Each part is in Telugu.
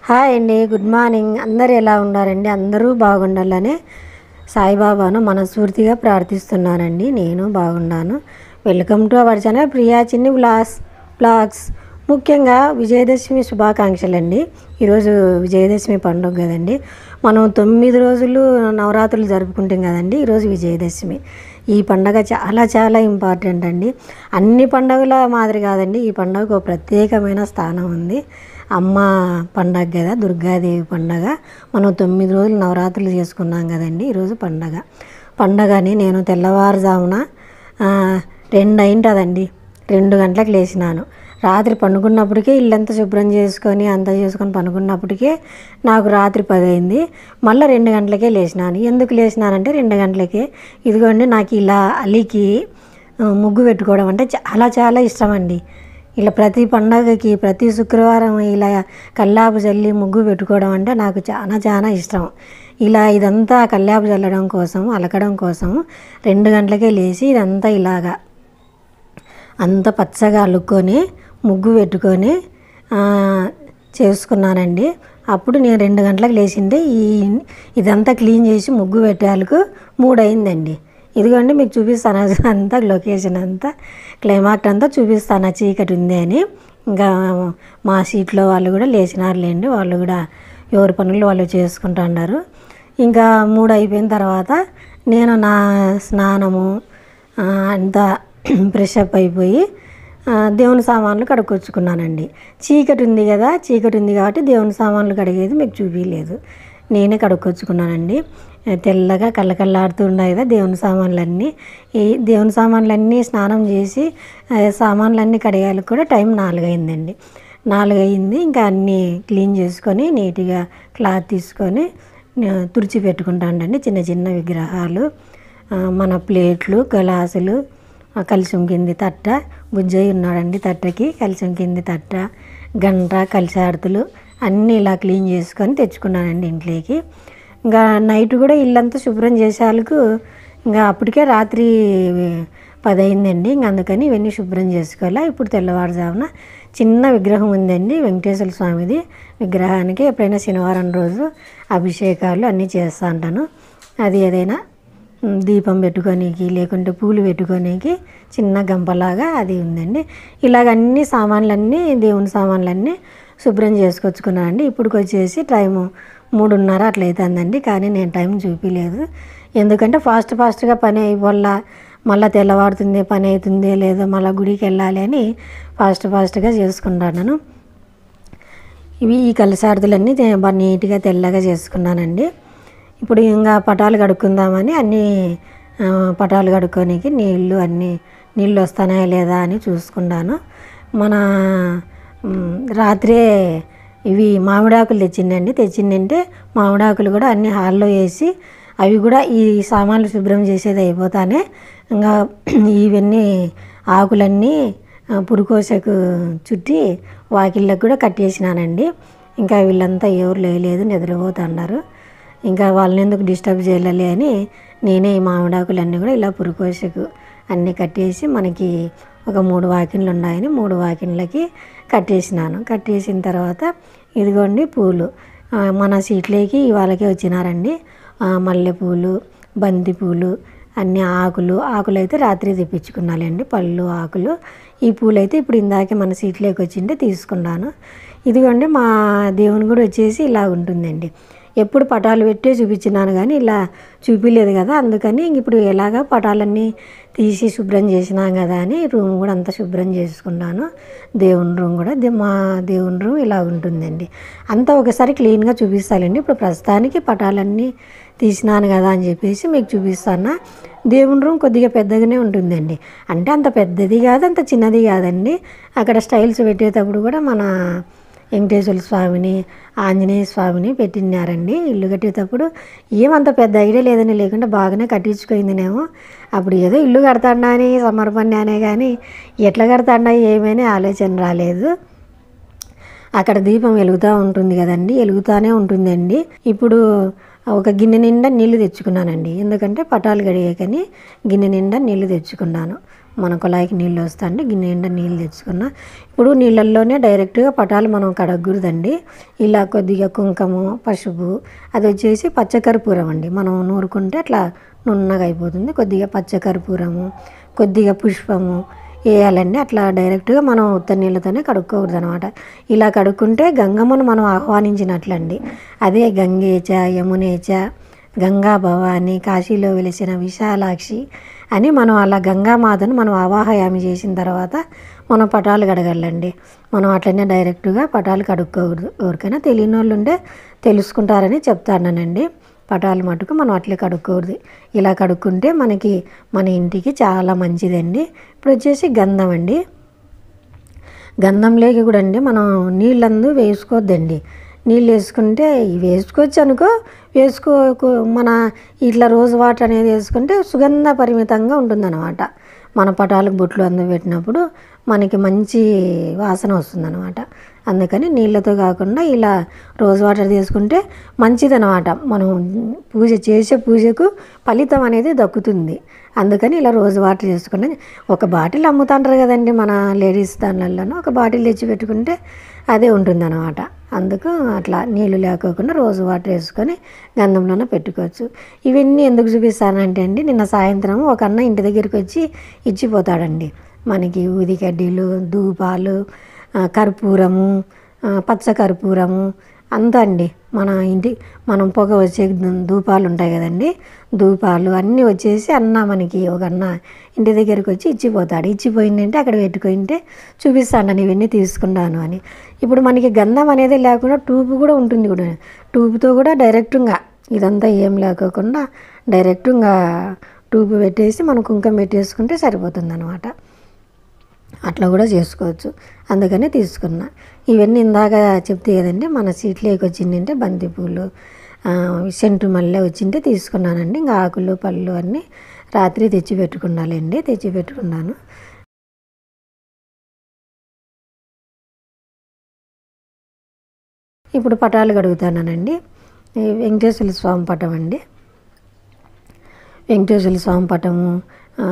హాయ్ అండి గుడ్ మార్నింగ్ అందరు ఎలా ఉన్నారండి అందరూ బాగుండాలని సాయిబాబాను మనస్ఫూర్తిగా ప్రార్థిస్తున్నానండి నేను బాగున్నాను welcome to our channel Priya Chinni blogs blogs ముఖ్యంగా విజయదశమి శుభాకాంక్షలు అండి ఈరోజు విజయదశమి పండుగ కదండి మనం తొమ్మిది రోజులు నవరాత్రులు జరుపుకుంటాం కదండి ఈరోజు విజయదశమి ఈ పండగ చాలా చాలా ఇంపార్టెంట్ అండి అన్ని పండుగల మాదిరి కాదండి ఈ పండుగకు ఒక ప్రత్యేకమైన స్థానం ఉంది అమ్మ పండగ కదా దుర్గాదేవి పండగ మనం తొమ్మిది రోజులు నవరాత్రులు చేసుకున్నాం కదండి ఈరోజు పండగ పండగని నేను తెల్లవారుజామున ఆ, రెండు అయింటుందండి రెండు గంటలకు లేచినాను రాత్రి పండుకున్నప్పటికే ఇల్లంతా శుభ్రం చేసుకొని అంతా చేసుకొని పండుకున్నప్పటికే నాకు రాత్రి పది అయింది మళ్ళీ రెండు గంటలకే లేచినాను ఎందుకు లేచినానంటే రెండు గంటలకే ఇదిగోండి నాకు ఇలా అలికి ఆ, ముగ్గు పెట్టుకోవడం అంటే చాలా చాలా ఇష్టం అండి ఇలా ప్రతి పండగకి ప్రతి శుక్రవారం ఇలా కల్లాపు చల్లి ముగ్గు పెట్టుకోవడం అంటే నాకు చాలా చాలా ఇష్టం ఇలా ఇదంతా కల్లాపు చల్లడం కోసం అలకడం కోసం రెండు గంటలకే లేచి ఇదంతా ఇలాగా అంత పచ్చగా అల్లుకొని ముగ్గు పెట్టుకొని ఆ, చేసుకున్నానండి అప్పుడు నేను రెండు గంటలకు లేచిండే ఈ ఇదంతా క్లీన్ చేసి ముగ్గు పెట్టేందుకు మూడు అయిందండి ఇదిగోండి మీకు చూపిస్తాను అది అంతా లొకేషన్ అంతా క్లైమాక్ట్ అంతా చూపిస్తాను ఆ చీకటి ఉంది అని ఇంకా మా సీట్లో వాళ్ళు కూడా లేచినారులేండి వాళ్ళు కూడా ఎవరి పనులు వాళ్ళు చేసుకుంటూ ఉన్నారు ఇంకా మూడు అయిపోయిన తర్వాత నేను నా స్నానము ఆ, అంతా ఫ్రెష్ అప్ అయిపోయి ఆ, దేవుని సామాన్లు కడుక్కొచ్చుకున్నానండి చీకటి ఉంది కదా చీకటి ఉంది కాబట్టి దేవుని సామాన్లు కడిగేది మీకు చూపించలేదు నేనే కడుక్కొచ్చుకున్నానండి తెల్లగా కళ్ళకళ్ళాడుతూ ఉన్నాయి కదా దేవుని సామాన్లన్నీ ఈ దేవుని సామాన్లన్నీ స్నానం చేసి ఆ, సామాన్లన్నీ కడిగేలకు కూడా టైం నాలుగైందండి నాలుగయింది ఇంకా అన్నీ క్లీన్ చేసుకొని నీట్గా క్లాత్ తీసుకొని ఆ, తుడిచి పెట్టుకుంటానండి చిన్న చిన్న విగ్రహాలు ఆ, మన ప్లేట్లు గ్లాసులు ఆ, కలిసం కింది తట్ట బుజ్జయ్య ఉన్నాడండి తట్టకి కలిసం కింది తట్ట గంట కలిసాడుతులు అన్నీ ఇలా క్లీన్ చేసుకొని తెచ్చుకున్నానండి ఇంట్లోకి ఇంకా నైట్ కూడా ఇల్లంతా శుభ్రం చేసేందుకు ఇంకా అప్పటికే రాత్రి పది అయిందండి ఇంక అందుకని ఇవన్నీ శుభ్రం చేసుకోవాలా ఇప్పుడు తెల్లవారుజామున చిన్న విగ్రహం ఉందండి వెంకటేశ్వర స్వామిది విగ్రహానికి ఎప్పుడైనా శనివారం రోజు అభిషేకాలు అన్నీ చేస్తూ ఉంటాను అది ఏదైనా ఉమ్, దీపం పెట్టుకోనికి లేకుంటే పూలు పెట్టుకోనికి చిన్న గంపలాగా అది ఉందండి ఇలాగ అన్ని సామాన్లన్నీ దేవుని సామాన్లన్నీ శుభ్రం చేసుకొచ్చుకున్నానండి ఇప్పుడు వచ్చేసి టైము మూడున్నర అట్లా అవుతుందండి కానీ నేను టైం చూపించలేదు ఎందుకంటే ఫాస్ట్ ఫాస్ట్గా పని అయిపోల్లా మళ్ళీ తెల్లవారుతుంది పని అవుతుంది లేదా మళ్ళీ గుడికి వెళ్ళాలి అని ఫాస్ట్ ఫాస్ట్గా చేసుకుంటాను ఇవి ఈ కలసారదులన్నీ తే- బాగా నీట్గా తెల్లగా చేసుకున్నానండి ఇప్పుడు ఇంకా పటాలు కడుక్కుందామని అన్నీ ఆ, పటాలు కడుక్కోనికి నీళ్ళు అన్నీ నీళ్ళు వస్తున్నాయా లేదా అని చూసుకున్నాను మన మ్, రాత్రే ఇవి మామిడాకులు తెచ్చిందండి తెచ్చిందంటే మామిడాకులు కూడా అన్ని హాల్లో వేసి అవి కూడా ఈ సామాన్లు శుభ్రం చేసేది అయిపోతానే ఇంకా ఇవన్నీ ఆకులన్నీ ఆ, పురుకోసకు చుట్టి వాకిళ్ళకు కూడా కట్టేసినానండి ఇంకా వీళ్ళంతా ఎవరు లేలేదు నిద్రపోతున్నారు ఇంకా వాళ్ళని ఎందుకు డిస్టర్బ్ చేయాలి అని నేనే ఈ మామిడాకులన్నీ కూడా ఇలా పురుకోసకు అన్నీ కట్టేసి మనకి ఒక మూడు వాకిన్లు ఉన్నాయని మూడు వాకిన్లకి కట్టేసినాను కట్టేసిన తర్వాత ఇదిగోండి పూలు ఆ, మన సీట్లోకి వాళ్ళకే వచ్చినారండి ఆ, మల్లెపూలు బంతి పూలు అన్ని ఆకులు ఆకులు అయితే రాత్రి తెప్పించుకున్నాలండి పళ్ళు ఆకులు ఈ పూలు అయితే ఇప్పుడు ఇందాకే మన సీట్లోకి వచ్చింటే తీసుకున్నాను ఇదిగోండి మా దేవుని కూడా వచ్చేసి ఇలా ఉంటుందండి ఎప్పుడు పటాలు పెట్టే చూపించినాను కానీ ఇలా చూపించలేదు కదా అందుకని ఇంక ఇప్పుడు ఎలాగా పటాలన్నీ తీసి శుభ్రం చేసినాం కదా అని రూమ్ కూడా అంతా శుభ్రం చేసుకున్నాను దేవుని రూమ్ కూడా దే- మా దేవుని రూమ్ ఇలా ఉంటుందండి అంతా ఒకసారి క్లీన్గా చూపిస్తానండి ఇప్పుడు ప్రస్తుతానికి పటాలన్నీ తీసినాను కదా అని చెప్పేసి మీకు చూపిస్తాను దేవుని రూమ్ కొద్దిగా పెద్దగానే ఉంటుందండి అంటే అంత పెద్దది కాదు అంత చిన్నది కాదండి అక్కడ స్టైల్స్ పెట్టేటప్పుడు కూడా మన వెంకటేశ్వర స్వామిని ఆంజనేయ స్వామిని పెట్టినారండి ఇల్లు కట్టేటప్పుడు ఏమంత పెద్ద ఐడియా లేదని లేకుంటే బాగానే కట్టించుకుందినేమో అప్పుడు ఏదో ఇల్లు కడతాడా అని సమర్పణానే కానీ ఎట్లా కడతాడా ఏమని ఆలోచన రాలేదు అక్కడ దీపం వెలుగుతూ ఉంటుంది కదండి వెలుగుతూనే ఉంటుందండి ఇప్పుడు ఒక గిన్నె నిండా నీళ్లు తెచ్చుకున్నానండి ఎందుకంటే పటాలు గడిగాకని గిన్నె నిండా నీళ్లు తెచ్చుకున్నాను మన కుళాయికి నీళ్ళు వస్తాండి గిన్నె నిండా నీళ్ళు తెచ్చుకున్న ఇప్పుడు నీళ్ళల్లోనే డైరెక్ట్గా పటాలు మనం కడగకూడదండి ఇలా కొద్దిగా కుంకుమ పసుపు అది వచ్చేసి పచ్చకర్పూరం అండి మనం నూరుకుంటే అట్లా నున్నగా అయిపోతుంది కొద్దిగా పచ్చకర్పూరము కొద్దిగా పుష్పము వేయాలండి అట్లా డైరెక్ట్గా మనం ఉత్త నీళ్ళతోనే కడుక్కోకూడదు అనమాట ఇలా కడుక్కుంటే గంగమ్మను మనం ఆహ్వానించినట్లండి అదే గంగేచ యమునేచ గంగా భవాని కాశీలో వెలిసిన విశాలాక్షి అని మనం అలా గంగామాతను మనం అవాహయామి చేసిన తర్వాత మనం పటాలు కడగలండి మనం అట్లనే డైరెక్ట్గా పటాలు కడుక్కోకూడదు ఎవరికైనా తెలియని వాళ్ళు ఉంటే తెలుసుకుంటారని చెప్తానండి పటాలు మటుకు మనం అట్లే కడుక్కోకూడదు ఇలా కడుక్కుంటే మనకి మన ఇంటికి చాలా మంచిదండి ఇప్పుడు వచ్చేసి గంధం అండి గంధంలోకి కూడా అండి మనం నీళ్ళందు వేసుకోవద్దండి నీళ్ళు వేసుకుంటే ఇవి వేసుకోవచ్చు అనుకో వేసుకో మన ఇట్లా రోజు వాటర్ అనేది వేసుకుంటే సుగంధ పరిమితంగా ఉంటుందన్నమాట మన పటాలకు బొట్లు అందు పెట్టినప్పుడు మనకి మంచి వాసన వస్తుందన్నమాట అందుకని నీళ్ళతో కాకుండా ఇలా రోజ్ వాటర్ తీసుకుంటే మంచిదన్నమాట మనం పూజ చేసే పూజకు ఫలితం అనేది దక్కుతుంది అందుకని ఇలా రోజు వాటర్ చేసుకుని ఒక బాటిల్ అమ్ముతుంటారు కదండి మన లేడీస్ దానిలోనూ ఒక బాటిల్ తెచ్చి పెట్టుకుంటే అదే ఉంటుందన్నమాట అందుకు అట్లా నీళ్ళు లేకోకుండా రోజు వాటర్ వేసుకొని గంధంలోనే పెట్టుకోవచ్చు ఇవన్నీ ఎందుకు చూపిస్తానంటే అండి నిన్న సాయంత్రం ఒక అన్న ఇంటి దగ్గరికి వచ్చి ఇచ్చిపోతాడండి మనకి ఊది కడ్డీలు ధూపాలు ఆ, కర్పూరము ఆ, పచ్చ కర్పూరము అంతా అండి మన ఇంటి మనం పొగ వచ్చే ధూ- ధూపాలు ఉంటాయి కదండి ధూపాలు అన్నీ వచ్చేసి అన్న మనకి ఒక అన్న ఇంటి దగ్గరికి వచ్చి ఇచ్చిపోతాడు ఇచ్చిపోయిందంటే అక్కడ పెట్టుకుంటే చూపిస్తాను నేను ఇవన్నీ తీసుకున్నాను అని ఇప్పుడు మనకి గంధం అనేది లేకుండా ట్యూబ్ కూడా ఉంటుంది కూడా ట్యూబ్తో కూడా డైరెక్ట్గా ఇదంతా ఏం లేకోకుండా డైరెక్ట్గా ట్యూబ్ పెట్టేసి మనం కుంకుమ పెట్టేసుకుంటే సరిపోతుంది అనమాట అట్లా కూడా చేసుకోవచ్చు అందుకనే తీసుకున్నా ఇవన్నీ ఇందాక చెప్తే కదండి మన సీట్లోకి వచ్చిందంటే బంతిపూలు ఆ, సెంటు మల్లె వచ్చింటే తీసుకున్నానండి ఇంకా ఆకులు పళ్ళు అన్నీ రాత్రి తెచ్చి పెట్టుకున్నాలండి తెచ్చి పెట్టుకున్నాను ఇప్పుడు పటాలు కడుగుతానండి ఈ వెంకటేశ్వర స్వామి పటం అండి వెంకటేశ్వర స్వామి పటము ఆ,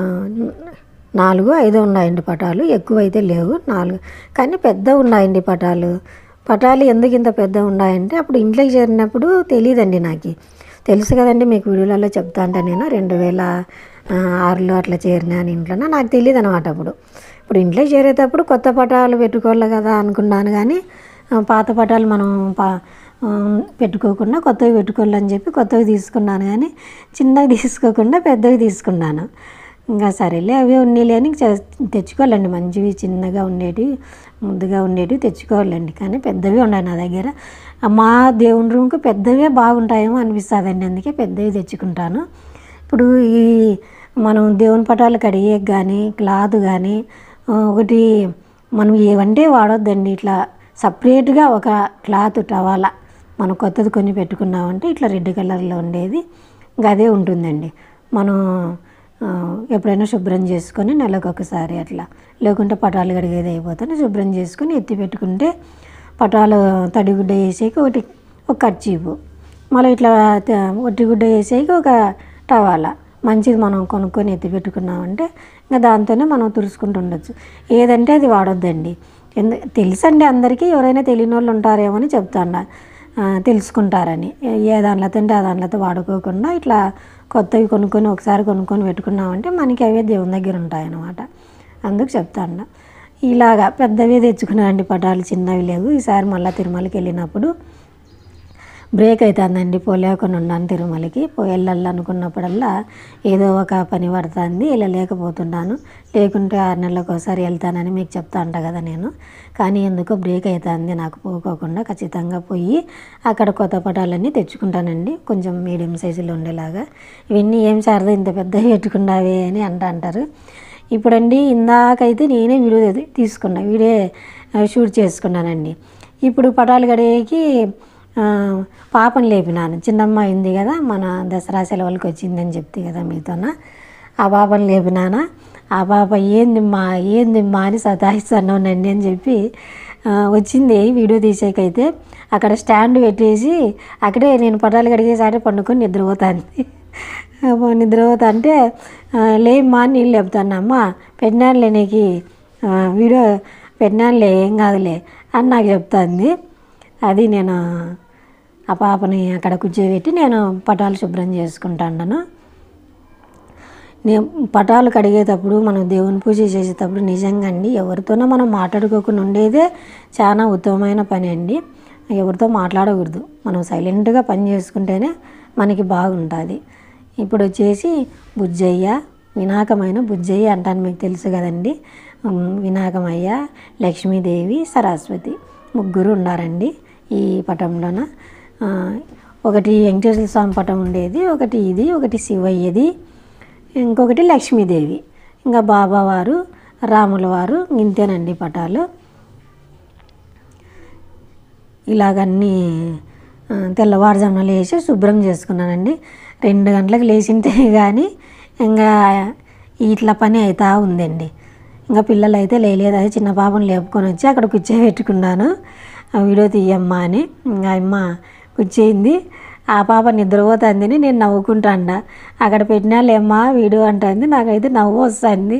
నాలుగు ఐదు ఉన్నాయండి పటాలు ఎక్కువ అయితే లేవు నాలుగు కానీ పెద్ద ఉన్నాయండి పటాలు పటాలు ఎందుకు ఇంత పెద్ద ఉన్నాయంటే అప్పుడు ఇంట్లోకి చేరినప్పుడు తెలియదండి నాకు తెలుసు కదండి మీకు వీడియోలలో చెప్తా అంటే నేను రెండు వేల ఆ, ఆరులో అట్లా చేరినాను ఇంట్లోనే నాకు తెలియదు అనమాట అప్పుడు ఇప్పుడు ఇంట్లోకి చేరేటప్పుడు కొత్త పటాలు పెట్టుకోవాలి కదా అనుకున్నాను కానీ ఆ, పాత పటాలు మనం పా ఆ, పెట్టుకోకుండా కొత్తవి పెట్టుకోవాలని చెప్పి కొత్తవి తీసుకున్నాను కానీ చిన్నవి తీసుకోకుండా పెద్దవి తీసుకున్నాను ఇంకా సరేలే అవి ఉన్నీలే అని చే- తెచ్చుకోవాలండి మంచివి చిన్నగా ఉండేటివి ముద్దుగా ఉండేటివి తెచ్చుకోవాలండి కానీ పెద్దవి ఉన్నాయి నా దగ్గర ఆ, మా దేవుని రూమ్కి పెద్దవే బాగుంటాయేమో అనిపిస్తుందండి అందుకే పెద్దవి తెచ్చుకుంటాను ఇప్పుడు ఈ మనం దేవుని పటాలు కడిగే కానీ క్లాత్ కానీ ఆ, ఒకటి మనం ఏవంటే వాడొద్దండి ఇట్లా సపరేట్గా ఒక క్లాత్ టవాలా మనం కొత్తది కొని పెట్టుకున్నామంటే ఇట్లా రెడ్ కలర్లో ఉండేది ఇంకా అదే ఉంటుందండి మనం ఆ, ఎప్పుడైనా శుభ్రం చేసుకొని నెలకు ఒకసారి అట్లా లేకుంటే పటాలు కడిగేది అయిపోతే శుభ్రం చేసుకొని ఎత్తి పెట్టుకుంటే పటాలు తడిగుడ్డ వేసేకి ఒకటి ఒక కర్చీపు మళ్ళీ ఇట్లా త- ఒట్టి గుడ్డ వేసేకి ఒక టవాలా మంచిది మనం కొనుక్కొని ఎత్తి పెట్టుకున్నామంటే ఇంకా దాంతోనే మనం తుడుచుకుంటూ ఉండొచ్చు ఏదంటే అది వాడొద్దండి ఎందు తెలుసండి అందరికీ ఎవరైనా తెలియని వాళ్ళు ఉంటారేమో అని చెప్తాను ఆ, తెలుసుకుంటారని ఏ- ఏ దాంట్లో తింటే ఆ దాంట్లో వాడుకోకుండా ఇట్లా కొత్తవి కొనుక్కొని ఒకసారి కొనుక్కొని పెట్టుకున్నామంటే మనకి అవే దేవుని దగ్గర ఉంటాయన్నమాట అందుకు చెప్తాను ఇలాగా పెద్దవి తెచ్చుకున్నానండి పటాలు చిన్నవి లేవు ఈసారి మళ్ళీ తిరుమలకి వెళ్ళినప్పుడు బ్రేక్ అవుతుందండి పోలేకుండా ఉన్నాను తిరుమలకి పో వెళ్ళాలనుకున్నప్పుడల్లా ఏదో ఒక పని పడుతుంది వెళ్ళలేకపోతున్నాను లేకుంటే ఆరు నెలలకు ఒకసారి వెళ్తానని మీకు చెప్తా అంట కదా నేను కానీ ఎందుకో బ్రేక్ అవుతుంది నాకు పోకోకుండా ఖచ్చితంగా పోయి అక్కడ కొత్త పటాలన్నీ తెచ్చుకుంటానండి కొంచెం మీడియం సైజులో ఉండేలాగా ఇవన్నీ ఏం శారదా ఇంత పెద్దవి పెట్టుకున్నావే అని అంట అంటారు ఇప్పుడండి ఇందాకైతే నేనే వీడియో తీ- తీసుకున్నా వీడియో ఆ, షూట్ చేసుకున్నానండి ఇప్పుడు పటాలు గడికి ఆ, పాపని లేపినాను చిన్నమ్మ అయింది కదా మన దసరా సెలవులకి వచ్చిందని చెప్తే కదా మీతోన ఆ పాపని లేపినానా ఆ పాప ఏందిమ్మా ఏందిమ్మా అని సతాయిస్తున్నానండి అని చెప్పి ఆ, వచ్చింది వీడియో తీసేకైతే అక్కడ స్టాండ్ పెట్టేసి అక్కడే నేను పటాలు కడిగేసారి పండుకొని నిద్రపోతాను నిద్రపోతా అంటే "ఆ, లేమ్మా అని నీళ్ళు లేపుతాను అమ్మ పెట్టినానులే నీకు ఆ, వీడియో పెట్టినానులే ఏం కాదులే అని నాకు చెప్తుంది అది నేను ఆ పాపని అక్కడ కూర్చోబెట్టి నేను పటాలు శుభ్రం చేసుకుంటాను నేను పటాలు కడిగేటప్పుడు మనం దేవుని పూజ చేసేటప్పుడు నిజంగా అండి ఎవరితోనో మనం మాట్లాడుకోకుండా ఉండేదే చాలా ఉత్తమమైన పని అండి ఎవరితో మాట్లాడకూడదు మనం సైలెంట్గా పని చేసుకుంటేనే మనకి బాగుంటుంది ఇప్పుడు వచ్చేసి బుజ్జయ్య వినాకమైన బుజ్జయ్య అంటాను మీకు తెలుసు కదండి ఉమ్, వినాకమయ్య లక్ష్మీదేవి సరస్వతి ముగ్గురు ఉన్నారండి ఈ పటంలోన ఆ, ఒకటి వెంకటేశ్వర స్వామి పటం ఉండేది ఒకటి ఇది ఒకటి శివయ్యది ఇంకొకటి లక్ష్మీదేవి ఇంకా బాబావారు రాముల వారు ఇంతేనండి పటాలు ఇలాగన్నీ ఆ, తెల్లవారుజామున లేచి శుభ్రం చేసుకున్నానండి రెండు గంటలకు లేచింటే కానీ ఇంకా ఇట్లా పని అవుతా ఉందండి ఇంకా పిల్లలు అయితే లేలేదు అది చిన్న పాపను లేపుకొని వచ్చి అక్కడ కూర్చోబెట్టుకున్నాను ఆ వీడియో తీయమ్మా అని ఇంకా అమ్మ కూర్చేయింది ఆ పాప నిద్రపోతుందని నేను నవ్వుకుంటాండ అక్కడ పెట్టినా లేమ్మా వీడియో అంటుంది నాకైతే నవ్వు వస్తుంది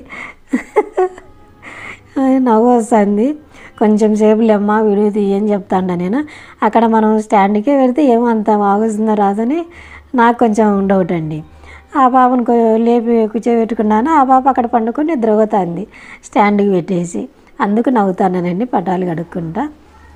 నవ్వు వస్తుంది కొంచెం సేపు లేమ్మ వీడియో తీయని చెప్తాండ నేను అక్కడ మనం స్టాండ్కే పెడితే ఏమంత బాగొస్తుందో రాదని నాకు కొంచెం డౌట్ అండి ఆ పాపను కొ- లేపి కూర్చోబెట్టుకున్నాను ఆ పాప అక్కడ పండుకొని నిద్రపోతుంది స్టాండ్కి పెట్టేసి అందుకు నవ్వుతానండి పటాలు కడుక్కుంటా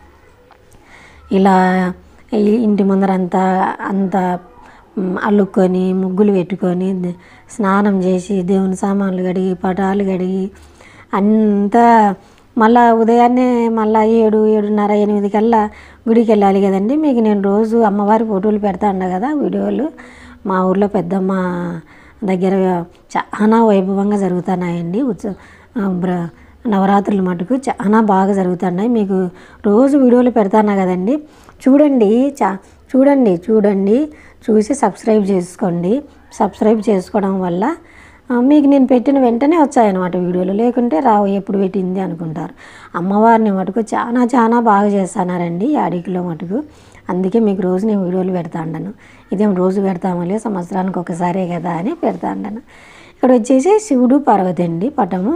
ఇలా ఈ ఇంటి ముందర అంతా అంత మ్, అల్లుకొని ముగ్గులు పెట్టుకొని ద- స్నానం చేసి దేవుని సామాన్లు కడిగి పటాలు కడిగి అంతా మళ్ళా ఉదయాన్నే మళ్ళా ఏడు ఏడున్నర ఎనిమిది కల్లా గుడికి వెళ్ళాలి కదండి మీకు నేను రోజు అమ్మవారి ఫోటోలు పెడతా ఉన్నా కదా వీడియోలు మా ఊర్లో పెద్దమ్మ దగ్గర చాలా వైభవంగా జరుగుతున్నాయండి ఉత్సవ ఆ, బ్ర నవరాత్రులు మటుకు చాలా బాగా జరుగుతున్నాయి మీకు రోజు వీడియోలు పెడతాను కదండి చూడండి చా చూడండి చూడండి చూసి సబ్స్క్రైబ్ చేసుకోండి సబ్స్క్రైబ్ చేసుకోవడం వల్ల ఆ, మీకు నేను పెట్టిన వెంటనే వచ్చాయన్నమాట వీడియోలు లేకుంటే రావు ఎప్పుడు పెట్టింది అనుకుంటారు అమ్మవారిని మటుకు చాలా చాలా బాగా చేస్తున్నారండి యాడికిలో మటుకు అందుకే మీకు రోజు నేను వీడియోలు పెడతా ఉండను ఇదేం రోజు పెడతామలే సంవత్సరానికి ఒకసారే కదా అని పెడతా ఉండను ఇక్కడ వచ్చేసి శివుడు పార్వతి అండి పటము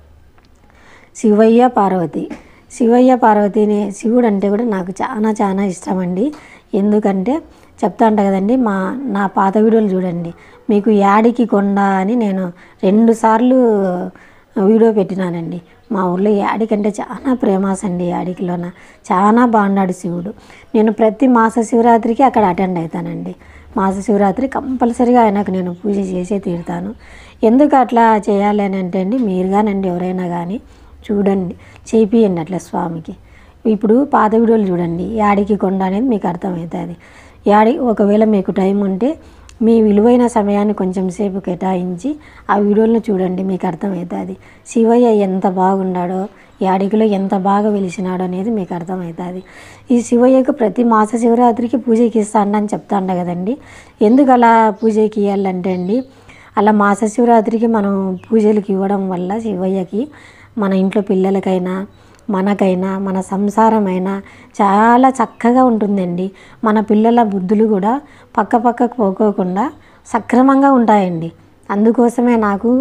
శివయ్య పార్వతి శివయ్య పార్వతిని శివుడు అంటే కూడా నాకు చాలా చాలా ఇష్టం అండి ఎందుకంటే చెప్తా అంట కదండి మా నా పాత వీడియోలు చూడండి మీకు యాడికి కొండ అని నేను రెండు సార్లు వీడియో పెట్టినానండి మా ఊర్లో యాడికంటే చాలా ప్రేమాస్ అండి యాడికిలోన చాలా బాగున్నాడు శివుడు నేను ప్రతి మాస శివరాత్రికి అక్కడ అటెండ్ అవుతానండి మాస శివరాత్రి కంపల్సరీగా ఆయనకు నేను పూజ చేసే తీరుతాను ఎందుకు అట్లా చేయాలి అని అంటే అండి మీరు కానండి ఎవరైనా కానీ చూడండి చేపియండి అట్లా స్వామికి ఇప్పుడు పాత వీడియోలు చూడండి యాడికి కొండ అనేది మీకు అర్థమవుతుంది యాడి ఒకవేళ మీకు టైం ఉంటే మీ విలువైన సమయాన్ని కొంచెం సేపు కేటాయించి ఆ వీడియోలను చూడండి మీకు అర్థమవుతుంది శివయ్య ఎంత బాగున్నాడో యాడికిలో ఎంత బాగా వెలిసినాడో అనేది మీకు అర్థమవుతుంది ఈ శివయ్యకు ప్రతి మాస శివరాత్రికి పూజకి ఇస్తాను అని చెప్తాండ కదండి ఎందుకు అలా పూజకి ఇవ్వాలంటే అండి అలా మాస శివరాత్రికి మనం పూజలకు ఇవ్వడం వల్ల శివయ్యకి మన ఇంట్లో పిల్లలకైనా మనకైనా మన సంసారమైనా చాలా చక్కగా ఉంటుందండి మన పిల్లల బుద్ధులు కూడా పక్క పక్కకు పోకోకుండా సక్రమంగా ఉంటాయండి అందుకోసమే నాకు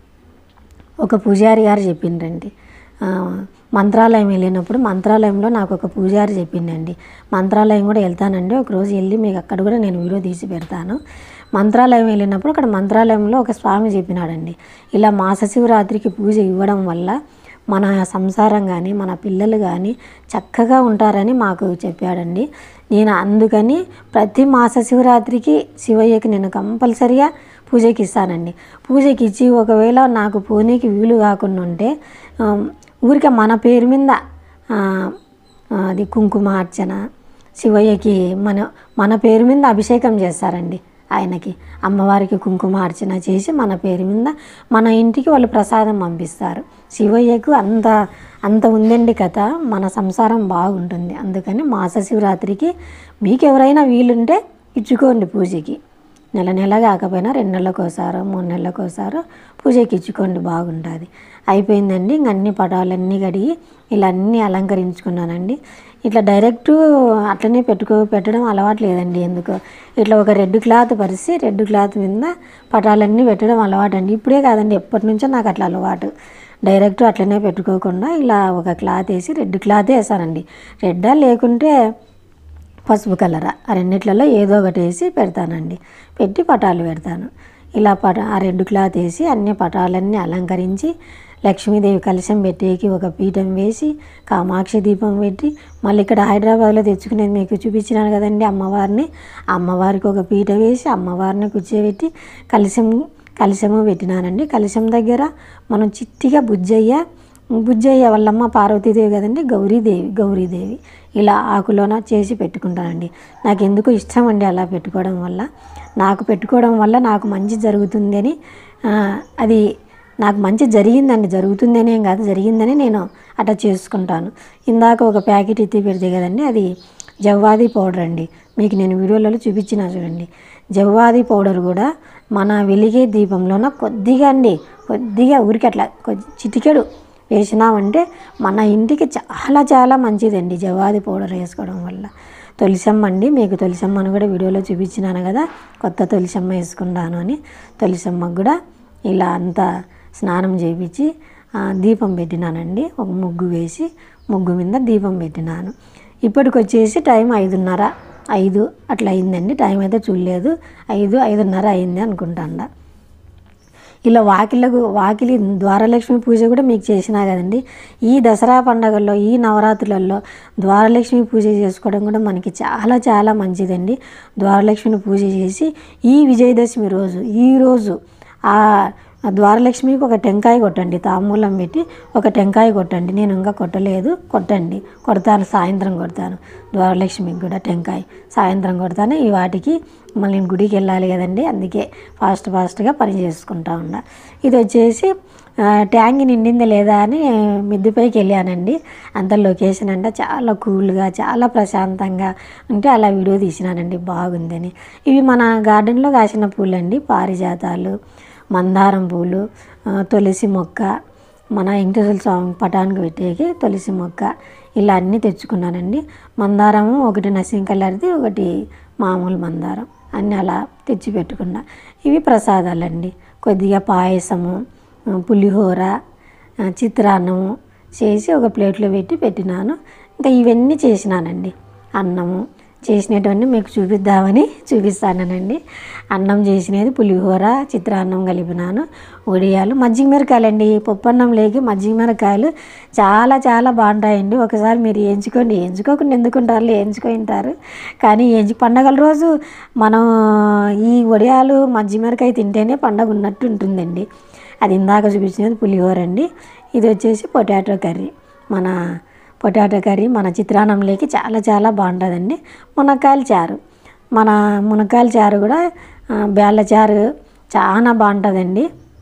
ఒక పూజారి గారు చెప్పిండ్రండి ఆ, మంత్రాలయం వెళ్ళినప్పుడు మంత్రాలయంలో నాకు ఒక పూజారి చెప్పిండండి మంత్రాలయం కూడా వెళ్తానండి ఒకరోజు వెళ్ళి మీకు అక్కడ కూడా నేను వీడియో తీసి పెడతాను మంత్రాలయం వెళ్ళినప్పుడు అక్కడ మంత్రాలయంలో ఒక స్వామి చెప్పినాడండి ఇలా మాస శివరాత్రికి పూజ ఇవ్వడం వల్ల మన సంసారం కానీ మన పిల్లలు కానీ చక్కగా ఉంటారని మాకు చెప్పాడండి నేను అందుకని ప్రతి మాస శివరాత్రికి శివయ్యకి నేను కంపల్సరిగా పూజకి ఇస్తానండి పూజకి ఇచ్చి ఒకవేళ నాకు పోనీకి వీలు కాకుండా ఉంటే ఆ, ఊరికే మన పేరు మీద ఆ, ఆ, అది కుంకుమార్చన శివయ్యకి మన మన పేరు మీద అభిషేకం చేస్తారండి ఆయనకి అమ్మవారికి కుంకుమార్చన చేసి మన పేరు మీద మన ఇంటికి వాళ్ళు ప్రసాదం పంపిస్తారు శివయ్యకు అంత అంత ఉందండి కథ మన సంసారం బాగుంటుంది అందుకని మాస శివరాత్రికి మీకు ఎవరైనా వీలుంటే ఇచ్చుకోండి పూజకి నెల నెల కాకపోయినా రెండు నెలలకు ఒకసారో మూడు నెలలకు ఒకసారో పూజకి ఇచ్చుకోండి బాగుంటుంది అయిపోయిందండి ఇంక అన్ని పటాలన్నీ కడిగి ఇలా అన్నీ అలంకరించుకున్నానండి ఇట్లా డైరెక్ట్ అట్లనే పెట్టుకో పెట్టడం అలవాటు లేదండి ఎందుకో ఇట్లా ఒక రెడ్ క్లాత్ పరిచి రెడ్ క్లాత్ మీద పటాలన్నీ పెట్టడం అలవాటు అండి ఇప్పుడే కాదండి ఎప్పటి నుంచో నాకు అట్లా అలవాటు డైరెక్ట్ అట్లనే పెట్టుకోకుండా ఇలా ఒక క్లాత్ వేసి రెడ్ క్లాత్ వేసానండి రెడ్డా లేకుంటే పసుపు కలర్ ఆ రెండిట్లలో ఏదో ఒకటి వేసి పెడతానండి పెట్టి పటాలు పెడతాను ఇలా పట ఆ రెడ్ క్లాత్ వేసి అన్ని పటాలన్నీ అలంకరించి లక్ష్మీదేవి కలశం పెట్టేకి ఒక పీఠం వేసి కామాక్షి దీపం పెట్టి మళ్ళీ ఇక్కడ హైదరాబాద్లో తెచ్చుకునేది మీకు చూపించినాను కదండి అమ్మవారిని అమ్మవారికి ఒక పీట వేసి అమ్మవారిని కూర్చోబెట్టి కలశం కలశము పెట్టినానండి కలశం దగ్గర మనం చిట్టిగా బుజ్జయ్య బుజ్జయ్య వాళ్ళమ్మ పార్వతీదేవి కదండి గౌరీదేవి గౌరీదేవి ఇలా ఆకులోన చేసి పెట్టుకుంటానండి నాకు ఎందుకు ఇష్టం అండి అలా పెట్టుకోవడం వల్ల నాకు పెట్టుకోవడం వల్ల నాకు మంచి జరుగుతుందని ఆ, అది నాకు మంచి జరిగిందండి జరుగుతుందనే ఏం కాదు జరిగిందని నేను అట్లా చేసుకుంటాను ఇందాక ఒక ప్యాకెట్ ఎత్తి పెడితే కదండి అది జవ్వాది పౌడర్ అండి మీకు నేను వీడియోలలో చూపించిన చూడండి జవ్వాది పౌడర్ కూడా మన వెలిగే దీపంలోన కొద్దిగా అండి కొద్దిగా ఊరికి అట్లా కొద్ది చిటికెడు వేసినామంటే మన ఇంటికి చాలా చాలా మంచిదండి జవాది పౌడర్ వేసుకోవడం వల్ల తొలిసమ్మ అండి మీకు తొలిసమ్మను కూడా వీడియోలో చూపించినాను కదా కొత్త తొలిసమ్మ వేసుకున్నాను అని తొలిసమ్మకు కూడా ఇలా అంతా స్నానం చేయించి ఆ, దీపం పెట్టినానండి ఒక ముగ్గు వేసి ముగ్గు మీద దీపం పెట్టినాను ఇప్పటికి వచ్చేసి టైం ఐదున్నర ఐదు అట్లా అయిందండి టైం అయితే చూడలేదు ఐదు ఐదున్నర అయింది అనుకుంటాను ఇలా వాకిళ్ళకు వాకిలి ద్వారలక్ష్మి పూజ కూడా మీకు చేసినా కదండి ఈ దసరా పండగల్లో ఈ నవరాత్రులలో ద్వారలక్ష్మి పూజ చేసుకోవడం కూడా మనకి చాలా చాలా మంచిదండి ద్వారలక్ష్మిని పూజ చేసి ఈ విజయదశమి రోజు ఈ రోజు ఆ ద్వారలక్ష్మికి ఒక టెంకాయ కొట్టండి తాంబూలం పెట్టి ఒక టెంకాయ కొట్టండి నేను ఇంకా కొట్టలేదు కొట్టండి కొడతాను సాయంత్రం కొడతాను ద్వారలక్ష్మికి కూడా టెంకాయ సాయంత్రం కొడతాను ఈ వాటికి మళ్ళీ నేను గుడికి వెళ్ళాలి కదండి అందుకే ఫాస్ట్ ఫాస్ట్గా పని చేసుకుంటా ఉన్నా ఇది వచ్చేసి ఆ, ట్యాంక్ నిండింది లేదా అని మిద్దెపైకి వెళ్ళానండి అంత లొకేషన్ అంటే చాలా కూల్గా చాలా ప్రశాంతంగా ఉంటే అలా వీడియో తీసినానండి బాగుందని ఇవి మన గార్డెన్లో కాసిన పూలండి పారిజాతాలు మందారం పూలు ఆ, తులసి మొక్క మన వెంకటేశ్వర స్వామి పటానికి పెట్టేకి తులసి మొక్క ఇలా అన్నీ తెచ్చుకున్నానండి మందారము ఒకటి నసింగ్ కలర్ది ఒకటి మామూలు మందారం అన్నీ అలా తెచ్చి పెట్టుకున్నా ఇవి ప్రసాదాలండి కొద్దిగా పాయసము ఆ, పులిహోర ఆ, చిత్రాన్నము చేసి ఒక ప్లేట్లో పెట్టి పెట్టినాను ఇంకా ఇవన్నీ చేసినానండి అన్నము చేసినటువంటి మీకు చూపిద్దామని చూపిస్తానండి అన్నం చేసినది పులిహోర చిత్రాన్నం కలిపినాను వడియాలు మజ్జిగ మిరకాయలండి పప్పు అన్నం లేకి మజ్జిగ మిరకాయలు చాలా చాలా బాగుంటాయండి ఒకసారి మీరు వేయించుకోండి వేయించుకోకుండా ఎందుకుంటారు వేయించుకుంటారు కానీ వేయించు పండగల రోజు మనం ఈ వడియాలు మజ్జిగ మిరకాయ తింటేనే పండగ ఉన్నట్టు ఉంటుందండి అది ఇందాక చూపించినది పులిహోర అండి ఇది వచ్చేసి పొటాటో కర్రీ మన పొటాటో కర్రీ మన చిత్రాన్నంలోకి చాలా చాలా బాగుంటుందండి మునక్కాయల చారు మన మునక్కాయల చారు కూడా ఆ, బేళ్ళ చారు చాలా బాగుంటుందండి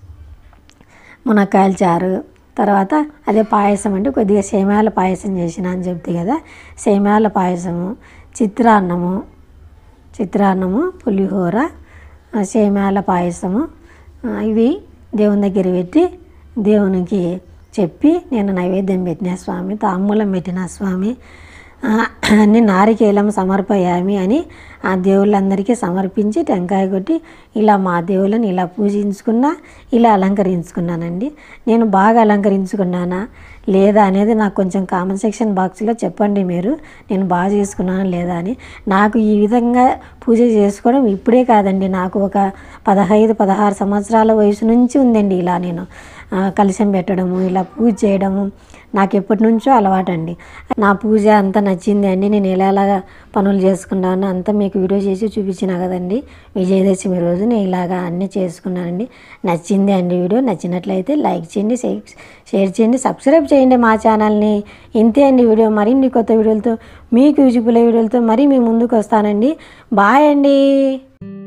మునక్కాయల చారు తర్వాత అదే పాయసం అంటే కొద్దిగా సేమ్యాల పాయసం చేసిన అని చెప్తే కదా సేమ్యాల పాయసము చిత్రాన్నము చిత్రాన్నము పులిహోర ఆ, సేమ్యాల పాయసము ఆ, ఇవి దేవుని దగ్గర పెట్టి దేవునికి చెప్పి నేను నైవేద్యం పెట్టిన స్వామి తాంబూలం పెట్టిన స్వామి ఆ, అన్ని నారికేలం సమర్పయామి అని ఆ దేవుళ్ళందరికీ సమర్పించి టెంకాయ కొట్టి ఇలా మా దేవుళ్ళని ఇలా పూజించుకున్నా ఇలా అలంకరించుకున్నానండి నేను బాగా అలంకరించుకున్నానా లేదా అనేది నాకు కొంచెం కామెంట్ సెక్షన్ బాక్స్లో చెప్పండి మీరు నేను బాగా చేసుకున్నాను లేదా అని నాకు ఈ విధంగా పూజ చేసుకోవడం ఇప్పుడే కాదండి నాకు ఒక పదహైదు పదహారు సంవత్సరాల వయసు నుంచి ఉందండి ఇలా నేను ఆ, కలశం పెట్టడము ఇలా పూజ చేయడము నాకు ఎప్పటి నుంచో అలవాటండి నా పూజ అంతా నచ్చింది అండి నేను ఎలా ఎలాగా పనులు చేసుకున్నాను అంతా మీకు వీడియో చేసి చూపించిన కదండి విజయదశమి రోజు నేను ఇలాగా అన్నీ చేసుకున్నానండి నచ్చింది అండి వీడియో నచ్చినట్లయితే లైక్ చేయండి షేర్ షేర్ చేయండి సబ్స్క్రైబ్ చేయండి మా ఛానల్ని ఇంతే అండి వీడియో మరిన్ని కొత్త వీడియోలతో మీకు యూజ్ఫుల్ వీడియోలతో మరీ మీ ముందుకు వస్తానండి బాయ్ అండి